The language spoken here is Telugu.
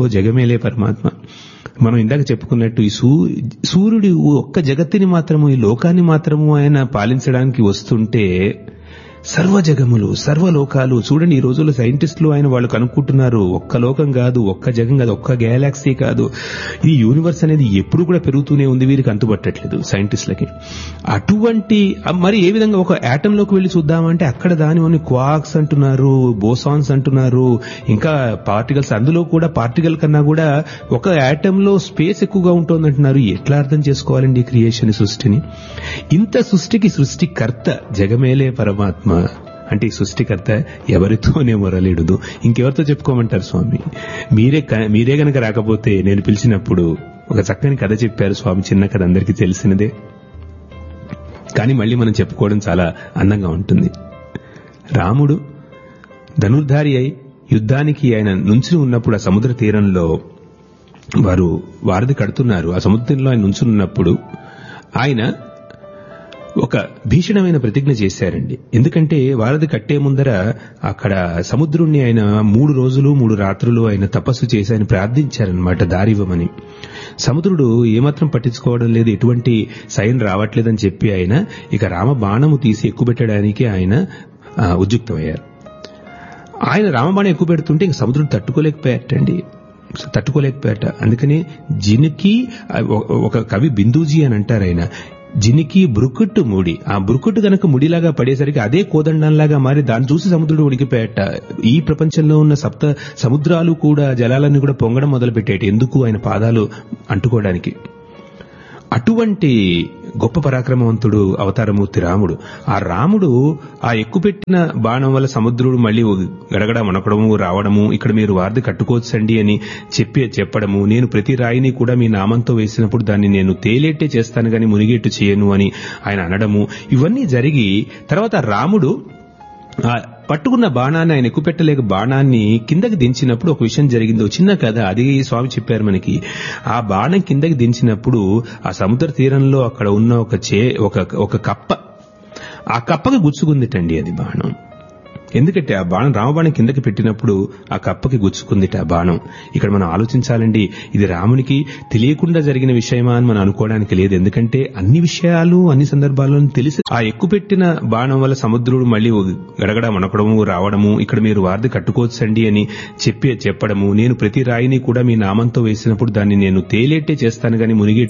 జగమేలే పరమాత్మ మనం ఇందాక చెప్పుకున్నట్టు ఈ సూ సూర్యుడు ఒక్క జగత్తుని మాత్రము ఈ లోకాన్ని మాత్రము ఆయన పాలించడానికి వస్తుంటే సర్వ జగములు సర్వలోకాలు చూడండి ఈ రోజుల్లో సైంటిస్టులు ఆయన వాళ్ళు కనుక్కుంటున్నారు ఒక్క లోకం కాదు ఒక్క జగం కాదు ఒక్క గ్యాలాక్సీ కాదు ఈ యూనివర్స్ అనేది ఎప్పుడు కూడా పెరుగుతూనే ఉంది వీరికి అంతుపట్టట్లేదు సైంటిస్టులకి అటువంటి మరి ఏ విధంగా ఒక యాటంలోకి వెళ్ళి చూద్దామంటే అక్కడ దాని క్వాక్స్ అంటున్నారు బోసాన్స్ అంటున్నారు ఇంకా పార్టికల్స్ అందులో కూడా పార్టికల్ కన్నా కూడా ఒక యాటంలో స్పేస్ ఎక్కువగా ఉంటుంది అంటున్నారు ఎట్లా అర్థం చేసుకోవాలండి ఈ క్రియేషన్ సృష్టిని ఇంత సృష్టికి సృష్టికర్త జగమేలే పరమాత్మ అంటే ఈ సృష్టికర్త ఎవరితోనే మొరలేడుదు ఇంకెవరితో చెప్పుకోమంటారు స్వామి మీరే క- మీరే గనక రాకపోతే నేను పిలిచినప్పుడు ఒక చక్కని కథ చెప్పారు స్వామి చిన్న కథ అందరికీ తెలిసినదే కానీ మళ్ళీ మనం చెప్పుకోవడం చాలా అందంగా ఉంటుంది రాముడు ధనుర్ధారి అయి యుద్ధానికి ఆయన నుంచుని ఉన్నప్పుడు ఆ సముద్ర తీరంలో వారు వారధి కడుతున్నారు ఆ సముద్రంలో ఆయన నుంచుని ఉన్నప్పుడు ఆయన ఒక భీషణమైన ప్రతిజ్ఞ చేశారండి ఎందుకంటే వారధి కట్టే ముందర అక్కడ సముద్రుణ్ణి ఆయన మూడు రోజులు మూడు రాత్రులు ఆయన తపస్సు చేసి ఆయన ప్రార్థించారనమాట దారివ్వమని సముద్రుడు ఏమాత్రం పట్టించుకోవడం లేదు ఎటువంటి సైన్ రావట్లేదని చెప్పి ఆయన ఇక రామ బాణము తీసి ఎక్కుపెట్టడానికి ఆయన ఆ, ఉద్యుక్తమయ్యారు ఆయన రామబాణం ఎక్కువ పెడుతుంటే ఇంక సముద్రుడు తట్టుకోలేకపోయాటండి తట్టుకోలేకపోయాట అందుకని జినికి ఆ, ఒ- ఒక కవి బిందూజీ అని అంటారు ఆయన జినికి బురుకుట్టు ముడి ఆ బురుకుట్టు గనక ముడిలాగా పడేసరికి అదే కోదండంలాగా మారి దాన్ని చూసి సముద్రుడు ఉడికిపోయాట ఈ ప్రపంచంలో ఉన్న సప్త సముద్రాలు కూడా జలాలన్నీ కూడా పొంగడం మొదలుపెట్టాయి ఎందుకు ఆయన పాదాలు అంటుకోవడానికి అటువంటి గొప్ప పరాక్రమవంతుడు అవతారమూర్తి రాముడు ఆ రాముడు ఆ ఎక్కుపెట్టిన బాణం వల్ల సముద్రుడు మళ్ళీ గడగడ మనకడము రావడము ఇక్కడ మీరు వారధి కట్టుకోవచ్చండి అని చెప్పి చెప్పడము నేను ప్రతి రాయిని కూడా మీ నామంతో వేసినప్పుడు దాన్ని నేను తేలేట్టే చేస్తాను గాని మునిగేట్టు చేయను అని ఆయన అనడము ఇవన్నీ జరిగి తర్వాత రాముడు ఆ పట్టుకున్న బాణాన్ని ఆయన ఎక్కుపెట్టలేక బాణాన్ని కిందకి దించినప్పుడు ఒక విషయం జరిగింది ఒక చిన్న కథ అది స్వామి చెప్పారు మనకి ఆ బాణం కిందకి దించినప్పుడు ఆ సముద్ర తీరంలో అక్కడ ఉన్న ఒక చే ఒక ఒక కప్ప ఆ కప్పకి గుచ్చుకుందిటండి అది బాణం ఎందుకంటే ఆ బాణం రామబాణం కిందకి పెట్టినప్పుడు ఆ కప్పకి గుచ్చుకుందిట ఆ బాణం ఇక్కడ మనం ఆలోచించాలండి ఇది రామునికి తెలియకుండా జరిగిన విషయమా అని మనం అనుకోవడానికి లేదు ఎందుకంటే అన్ని విషయాలు అన్ని సందర్భాల్లో తెలిసి ఆ ఎక్కుపెట్టిన బాణం వల్ల సముద్రుడు మళ్ళీ గడగడ మనకడము రావడము ఇక్కడ మీరు వారధి కట్టుకోవచ్చండి అని చెప్పి చెప్పడము నేను ప్రతి రాయిని కూడా మీ నామంతో వేసినప్పుడు దాన్ని నేను తేలేట్టే చేస్తాను గాని మునిగి